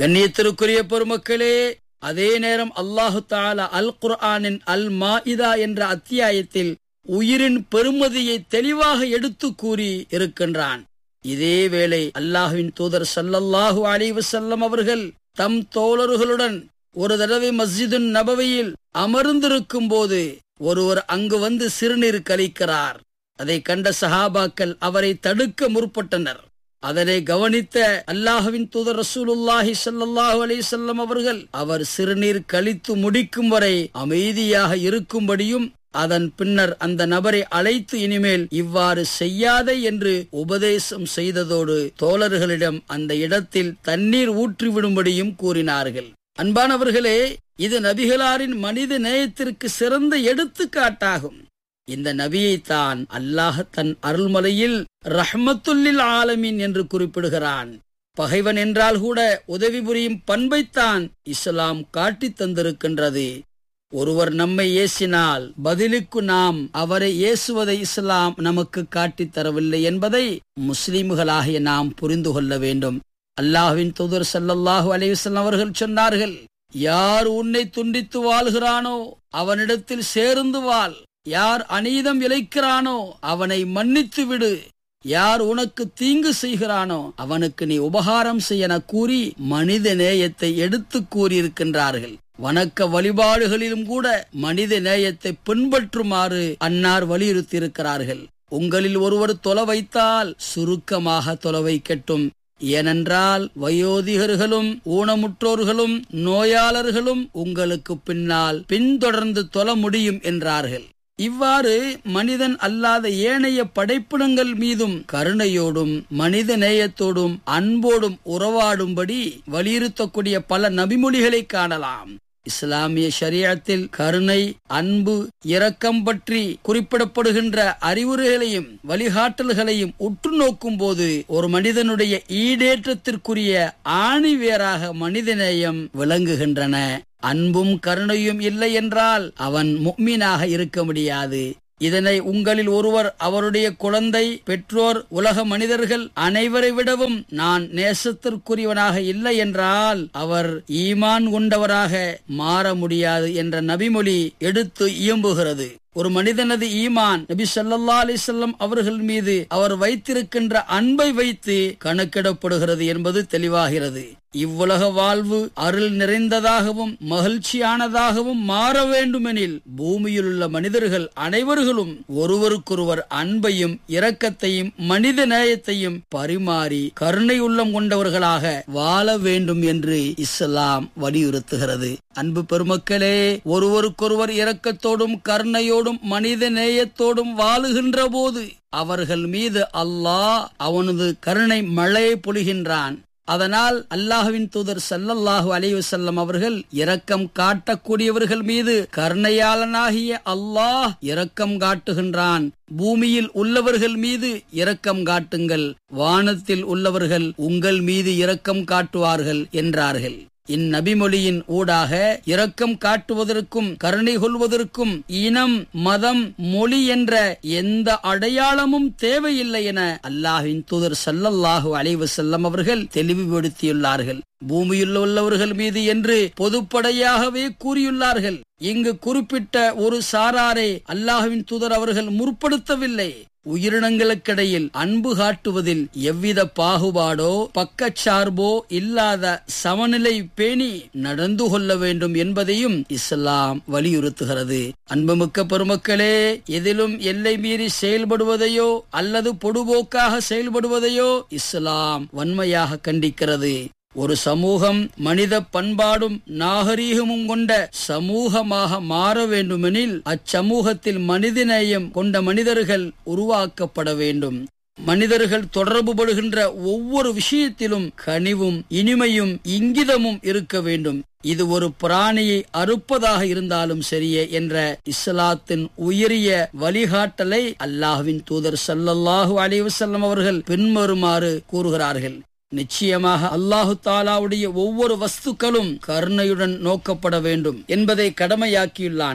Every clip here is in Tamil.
கண்ணியத்திற்குரிய பெருமக்களே அதே நேரம் அல்லாஹு தாலா அல் குர்ஆனின் அல் மாஇதா என்ற அத்தியாயத்தில் உயிரின் பெருமதியை தெளிவாக எடுத்து கூறி இருக்கின்றான் இதே வேளை அல்லாஹுவின் தூதர் சல்லல்லாஹு அலைஹி வஸல்லம் அவர்கள் தம் தோழர்களுடன் ஒரு தடவை மஸ்ஜிது நபவியில் அமர்ந்திருக்கும் போது ஒருவர் அங்கு வந்து சிறுநீர் கழிக்கிறார் அதை கண்ட சஹாபாக்கள் அவரை தடுக்க முற்பட்டனர் அதனை கவனித்த அல்லாஹுவின் தூதர் ரசூலுல்லாஹி ஸல்லல்லாஹு அலைஹி வஸல்லம் அவர்கள் அவர் சிறுநீர் கழித்து முடிக்கும் வரை அமைதியாக இருக்கும்படியும் அதன் பின்னர் அந்த நபரை அழைத்து இனிமேல் இவ்வாறு செய்யாதே என்று உபதேசம் செய்ததோடு தோழர்களிடம் அந்த இடத்தில் தண்ணீர் ஊற்றிவிடும்படியும் கூறினார்கள் அன்பானவர்களே இது நபிகளாரின் மனித நேயத்திற்கு சிறந்த எடுத்துக்காட்டாகும் இந்த நபியைத்தான் அல்லாஹ் தன் அருள்மலையில் ரஹ்மத்துல்லில் ஆலமீன் என்று குறிப்பிடுகிறான் பகைவன் என்றால் கூட உதவி புரியும் பண்பைத்தான் இஸ்லாம் காட்டித் தந்திருக்கின்றது ஒருவர் நம்மை ஏசினால் பதிலுக்கு நாம் அவரை ஏசுவதை இஸ்லாம் நமக்கு காட்டித் தரவில்லை என்பதை முஸ்லிம்களாகிய நாம் புரிந்து கொள்ள வேண்டும் அல்லாஹ்வின் தூதர் ஸல்லல்லாஹு அலைஹி வஸல்லம் அவர்கள் சொன்னார்கள் யார் உன்னை துண்டித்து வாழ்கிறானோ அவனிடத்தில் சேர்ந்து வாழ் யார் அநீதம் இழைக்கிறானோ அவனை மன்னித்து விடு யார் உனக்கு தீங்கு செய்கிறானோ அவனுக்கு நீ உபகாரம் செய்யன கூறி மனித நேயத்தை எடுத்து கூறியிருக்கின்றார்கள் வணக்க வழிபாடுகளிலும் கூட மனித நேயத்தை பின்பற்றுமாறு அன்னார் வலியுறுத்தியிருக்கிறார்கள் உங்களில் ஒருவர் தொலை வைத்தால் சுருக்கமாக தொலை வைக்கட்டும் ஏனென்றால் வயோதிகர்களும் ஊனமுற்றோர்களும் நோயாளர்களும் உங்களுக்கு பின்னால் பின்தொடர்ந்து தொல முடியும் என்றார்கள் இவ்வாறு மனிதன் அல்லாத ஏனைய படைப்பினங்கள் மீதும் கருணையோடும் மனித நேயத்தோடும் அன்போடும் உறவாடும்படி வலியுறுத்தக்கூடிய பல நபிமொழிகளை காணலாம் இஸ்லாமிய ஷரியத்தில் கருணை அன்பு இரக்கம் பற்றி குறிப்பிடப்படுகின்ற அறிவுரைகளையும் வழிகாட்டல்களையும் உற்று நோக்கும் போது ஒரு மனிதனுடைய ஈடேற்றத்திற்குரிய ஆணிவேராக மனிதநேயம் விளங்குகின்றன அன்பும் கருணையும் இல்லை என்றால் அவன் முக்மீனாக இருக்க முடியாது இதனை உங்களில் ஒருவர் அவருடைய குழந்தை பெற்றோர் உலக மனிதர்கள் அனைவரை விடவும் நான் நேசத்திற்குரியவனாக இல்லை என்றால் அவர் ஈமான் கொண்டவராக மாற முடியாது என்ற நபிமொழி எடுத்து இயம்புகிறது ஒரு மனிதனது ஈமான் நபி ஸல்லல்லாஹு அலைஹி வஸல்லம் அவர்கள் மீது அவர் வைத்திருக்கின்ற அன்பை வைத்து கணக்கிடப்படுகிறது என்பது தெளிவாகிறது இவ்வுலக வாழ்வு அருள் நிறைந்ததாகவும் மகிழ்ச்சியானதாகவும் மாற வேண்டுமெனில் பூமியில் உள்ள மனிதர்கள் அனைவர்களும் ஒருவருக்கொருவர் அன்பையும் இரக்கத்தையும் மனித நேயத்தையும் பரிமாறி கருணை உள்ளம் கொண்டவர்களாக வாழ வேண்டும் என்று இஸ்லாம் வலியுறுத்துகிறது அன்பு பெருமக்களே ஒருவருக்கொருவர் இரக்கத்தோடும் கருணையோடும் மனித நேயத்தோடும் வாழுகின்ற போது அவர்கள் மீது அல்லாஹ் அவனது கருணை மழையை பொழிகின்றான் அதனால் அல்லாஹுவின் தூதர் சல்லல்லாஹு அலைஹி வஸல்லம் அவர்கள் இரக்கம் காட்டக்கூடியவர்கள் மீது கருணையாளனாகிய அல்லாஹ் இரக்கம் காட்டுகின்றான் பூமியில் உள்ளவர்கள் மீது இரக்கம் காட்டுங்கள் வானத்தில் உள்ளவர்கள் உங்கள் மீது இரக்கம் காட்டுவார்கள் என்றார்கள் இந்நபிமொழியின் ஊடாக இரக்கம் காட்டுவதற்கும் கருணை கொள்வதற்கும் இனம் மதம் மொழி என்ற எந்த அடையாளமும் தேவையில்லை என அல்லாஹின் தூதர் சல்லல்லாஹு அலைவு செல்லம் அவர்கள் தெளிவுபடுத்தியுள்ளார்கள் பூமியில் உள்ளவர்கள் மீது என்று பொதுப்படையாகவே கூறியுள்ளார்கள் இங்கு குறிப்பிட்ட ஒரு சாராரை அல்லாஹுவின் தூதர் அவர்கள் முற்படுத்தவில்லை உயிரினங்களுக்கிடையில் அன்பு காட்டுவதில் எவ்வித பாகுபாடோ பக்கச்சார்போ இல்லாத சமநிலை பேணி நடந்து கொள்ள வேண்டும் என்பதையும் இஸ்லாம் வலியுறுத்துகிறது அன்புமிக்க பெருமக்களே எதிலும் எல்லை மீறி செயல்படுவதையோ அல்லது பொடுபோக்காக செயல்படுவதையோ இஸ்லாம் வன்மையாக கண்டிக்கிறது ஒரு சமூகம் மனித பண்பாடும் நாகரீகமும் கொண்ட சமூகமாக மாற வேண்டுமெனில் அச்சமூகத்தில் மனிதநேயம் கொண்ட மனிதர்கள் உருவாக்கப்பட வேண்டும் மனிதர்கள் தொடர்பு படுகின்ற ஒவ்வொரு விஷயத்திலும் கனிவும் இனிமையும் இங்கிதமும் இருக்க வேண்டும் இது ஒரு பிராணியை அறுப்பதாக இருந்தாலும் சரியே என்ற இஸ்லாத்தின் உயரிய வழிகாட்டலை அல்லாஹ்வின் தூதர் சல்லல்லாஹு அலைவசல்லம் அவர்கள் பின்வருமாறு கூறுகிறார்கள் நிச்சயமாக அல்லாஹு தாலாவுடைய ஒவ்வொரு வஸ்துக்களும் கருணையுடன் நோக்கப்பட வேண்டும் என்பதை கடமையாக்கியுள்ளான்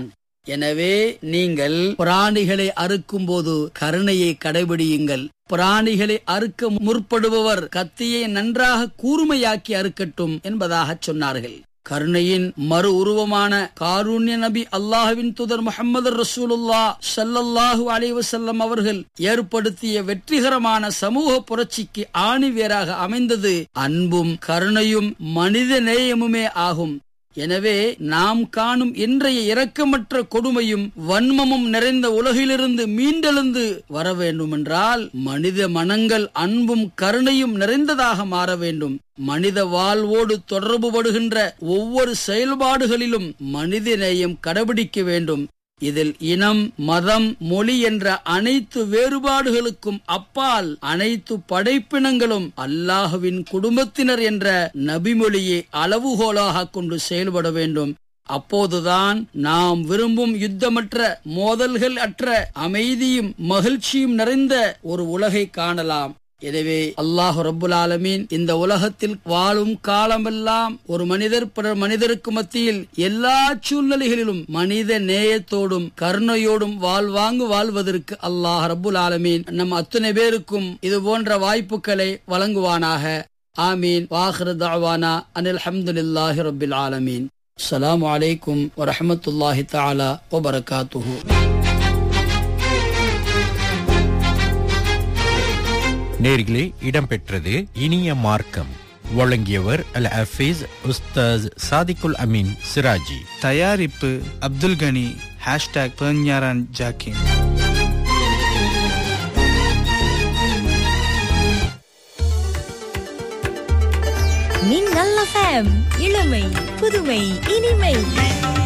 எனவே நீங்கள் பிராணிகளை அறுக்கும் போது கருணையை கடைபிடியுங்கள் பிராணிகளை அறுக்க முற்படுபவர் கத்தியை நன்றாக கூர்மையாக்கி அறுக்கட்டும் என்பதாக சொன்னார்கள் கருணையின் மறு உருவமான காருண்ய நபி அல்லாஹுவின் துதர் முகமது ரசூலுல்லா சல்லல்லாஹு அலைவசல்லம் அவர்கள் ஏற்படுத்திய வெற்றிகரமான சமூக புரட்சிக்கு ஆணிவேராக அமைந்தது அன்பும் கருணையும் மனித நேயமுமே ஆகும் எனவே நாம் காணும் இன்றைய இரக்கமற்ற கொடுமையும் வன்மமும் நிறைந்த உலகிலிருந்து மீண்டெழுந்து வர வேண்டுமென்றால் மனித மனங்கள் அன்பும் கருணையும் நிறைந்ததாக மாற வேண்டும் மனித வாழ்வோடு தொடர்பு படுகின்ற ஒவ்வொரு செயல்பாடுகளிலும் மனித நேயம் கடைபிடிக்க வேண்டும் இதில் இனம் மதம் மொழி என்ற அனைத்து வேறுபாடுகளுக்கும் அப்பால் அனைத்து படைப்பினங்களும் அல்லாஹுவின் குடும்பத்தினர் என்ற நபிமொழியை அளவுகோலாக கொண்டு செயல்பட வேண்டும் அப்போதுதான் நாம் விரும்பும் யுத்தமற்ற மோதல்கள் அற்ற அமைதியும் மகிழ்ச்சியும் நிறைந்த ஒரு உலகை காணலாம் எனவே அல்லாஹு ரப்புல் ஆலமீன் இந்த உலகத்தில் வாழும் காலமெல்லாம் ஒரு மனிதர் பிறர் மனிதருக்கு மத்தியில் எல்லா சூழ்நிலைகளிலும் மனித நேயத்தோடும் கருணையோடும் வாழ்வாங்கு வாழ்வதற்கு அல்லாஹ் ரப்புல் ஆலமீன் நம் அத்தனை பேருக்கும் இது போன்ற வாய்ப்புகளை வழங்குவானாக ஆமீன் வாஹிரு தாவானா அனில் அஹமதுல்லாஹி ரபில் ஆலமீன் அஸ்ஸலாமு அலைக்கும் வரஹமத்துல்லாஹி தஆலா வபரகாத்துஹு நேர்களே இடம்பெற்றது இனிய மார்க்கம் வழங்கியவர் அல் ஹஃபீஸ் உஸ்தாஸ் சாதிகுல் அமீன் சிராஜி தயாரிப்பு அப்துல் கனி ஹேஷ்டாக் பெர்ஞாரான் ஜாக்கின் மின்னல் எஃப்எம் இளமை புதுமை இனிமை